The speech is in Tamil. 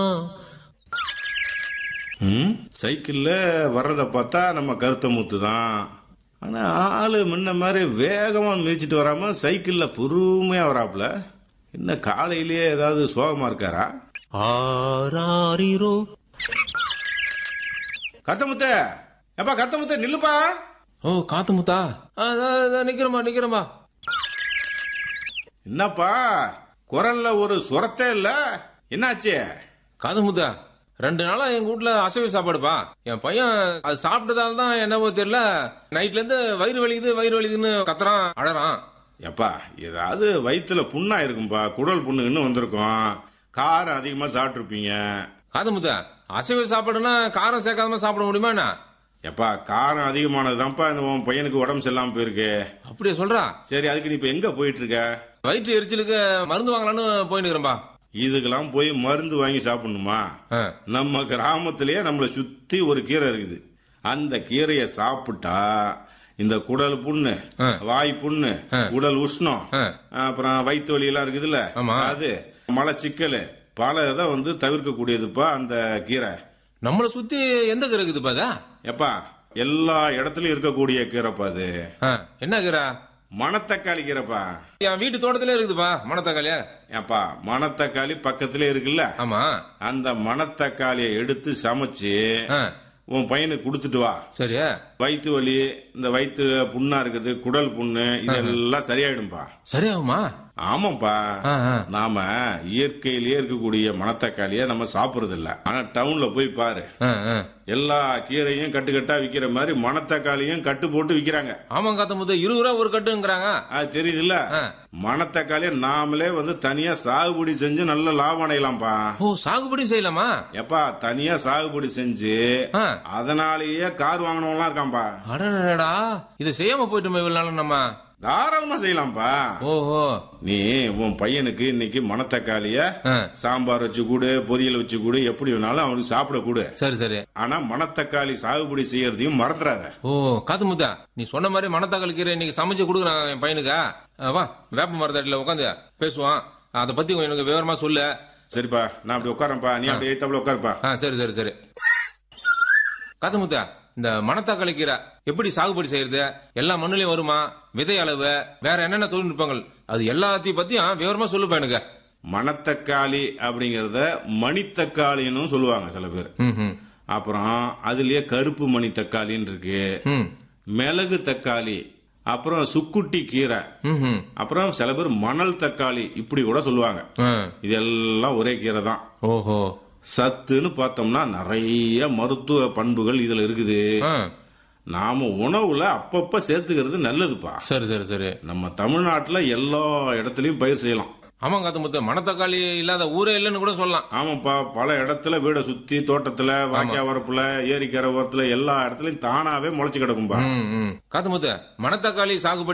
ம் சைக்கிள்ல வர்றத பார்த்தா நம்ம கருத்த மூத்து தான் ஆனா ஆளு முன்ன மாதிரி வேகமா மிதிச்சிட்டு வராம சைக்கிள்ல பொறுமையா வராப்புல என்ன காலையிலேயே ஏதாவது சோகமா இருக்காரா ஆராரிரோ கத்தமுத்த எப்பா கத்தமுத்த நில்லுப்பா ஓ காத்து முத்தா ஆ, இதோ, இதோ, நிக்கிறேன்பா நிக்கிறேன்பா என்னப்பா குரல்ல ஒரு சுரத்தே இல்ல என்னாச்சு காது முத்தா ரெண்டு நாளா எங்க வீட்ல அசைவ சாப்பாடுப்பா என் பையன் அது சாப்பிட்டதால தான் என்னவோ தெரியல நைட்ல இருந்து வயிறு வலிக்குது வயிறு வலிக்குதுன்னு கத்துறான் அழறான் எப்பா ஏதாவது வயித்துல புண்ணா இருக்கும்பா குடல் புண்ணுன்னு வந்திருக்கும் காரம் அதிகமா சாப்பிட்டுருப்பீங்க காது முத்தா அசைவ சாப்பாடுனா காரம் சேர்க்காம சாப்பிட முடியுமா என்ன எப்பா காரம் அதிகமானதுதான்ப்பா இந்த உன் பையனுக்கு உடம்பு சரியில்லாம போயிருக்கு அப்படியே சொல்றா சரி அதுக்கு நீ இப்ப எங்க போயிட்டு இருக்க வயிற்று எரிச்சலுக்கு மருந்து வாங்கலான்னு போயினுக்கிறேன்பா இதுக்கெல்லாம் போய் மருந்து வாங்கி சாப்பிடணுமா ஆ, நம்ம கிராமத்திலேயே நம்மளை சுத்தி ஒரு கீரை இருக்குது அந்த கீரையை சாப்பிட்டா இந்த குடல் புண்ணு ஆ. வாய் புண்ணு ஆ. உடல் உஷ்ணம் ஆ. அப்புறம் வயிற்று வலி எல்லாம் இருக்குதுல்ல ஆமா. அது மலச்சிக்கல் பல இதை வந்து தவிர்க்க கூடியதுப்பா அந்த கீரை நம்மள சுத்தி எந்த கீரை இருக்குதுப்பா அதா எப்பா எல்லா இடத்துலயும் இருக்கக்கூடிய கீரைப்பா அது ஆ, என்ன கீரை மணத்தக்காளி கீரைப்பா என் வீட்டு தோட்டத்திலே இருக்குதுப்பா மணத்தக்காளியா ஏப்பா மணத்தக்காளி பக்கத்திலே இருக்குல்ல ஆமா அந்த மணத்தக்காளியை எடுத்து சமைச்சு ஆ, உன் பையனுக்கு கொடுத்துட்டு வா சரி வயிற்று வலி இந்த வயிற்று புண்ணா இருக்குது குடல் புண்ணு இதெல்லாம் சரியாயிடும்பா சரியாகுமா ஆமாப்பா ஆ, ஆ. நாம இயற்கையிலேயே இருக்கக்கூடிய மணத்தக்காளிய நம்ம சாப்பிடுறது இல்ல ஆனா டவுன்ல போய் பாரு ஆ, ஆ. எல்லா கீரையும் கட்டுக்கட்டா விக்கிற மாதிரி மணத்தக்காளியும் கட்டு போட்டு விக்கிறாங்க ஆமாம் காத்த முத்து இருபது ரூபா ஒரு கட்டுங்கிறாங்க அது தெரியுதுல்ல ஆ. மணத்தக்காளிய நாமளே வந்து தனியா சாகுபடி செஞ்சு நல்ல லாபம் அடையலாம்ப்பா ஓ சாகுபடி செய்யலாமா எப்பா தனியா சாகுபடி செஞ்சு ஆ. அதனாலேயே கார் வாங்கினவங்களாம் இருக்கான்பா அடடா இதை செய்யாம போயிட்டோமே இவ்வளவு நாளும் நம்ம தாராளமா செய்யலாம்ப்பா ஓஹோ நீ உன் பையனுக்கு இன்னைக்கு மணத்தக்காளிய ஆ, சாம்பார் வச்சு கூடு பொரியல் வச்சு கூடு எப்படி வேணாலும் அவனுக்கு சாப்பிட கூடு சரி சரி ஆனா மணத்தக்காளி சாகுபடி செய்யறதையும் மறந்துடாத ஓ காத்து முத்தா நீ சொன்ன மாதிரி மணத்தக்காளி கீரை இன்னைக்கு சமைச்சு கொடுக்குறான் என் பையனுக்கு ஆ, வா வேப்ப மரத்தடியில உட்காந்து பேசுவான் அதை பத்தி கொஞ்சம் எனக்கு விவரமா சொல்லு சரிப்பா நான் அப்படி உட்காரப்பா நீ அப்படி ஏத்தாப்புல உட்காருப்பா ஆ சரி சரி சரி காத்து முத்தா இந்த மணத்தக்காளி கீரை எப்படி சாகுபடி செய்யறது எல்லா மண்ணுலயும் வருமா விதை அளவு வேற என்னென்ன தொழில்நுட்பங்கள் அது எல்லாத்தையும் பத்தியும் விவரமா சொல்லுப்பா எனக்கு மணத்தக்காளி அப்படிங்கறத மணித்தக்காளின்னு சொல்லுவாங்க சில பேர் ம் ம் அப்புறம் அதுலயே கருப்பு மணி தக்காளின்னு இருக்கு ம் மிளகு தக்காளி அப்புறம் சுக்குட்டி கீரை ம் ம் அப்புறம் சில பேர் மணல் தக்காளி இப்படி கூட சொல்லுவாங்க ஆ. இதெல்லாம் ஒரே கீரை தான் ஓஹோ சத்துன்னு பார்த்தோம்னா நிறைய மருத்துவ பண்புகள் இதுல இருக்குது ஆ. நாம உணவுல அப்பப்ப சேர்த்துக்கிறது நல்லதுப்பா சரி சரி சரி நம்ம தமிழ்நாட்டுல எல்லா இடத்துலயும் பயிர் செய்யலாம் ஆமாங்க காத்து முத்து மணத்தக்காளி இல்லாத ஊரே இல்லைன்னு கூட சொல்லலாம் ஆமாப்பா பல இடத்துல வீடை சுத்தி தோட்டத்துல வாக்கியா வரப்புல ஏரிக்கரை ஓரத்துல எல்லா இடத்துலயும் தானாவே முளைச்சு கிடக்கும்பா ம் ம் காத்து முத்து மணத்தக்காளி சாகுபடி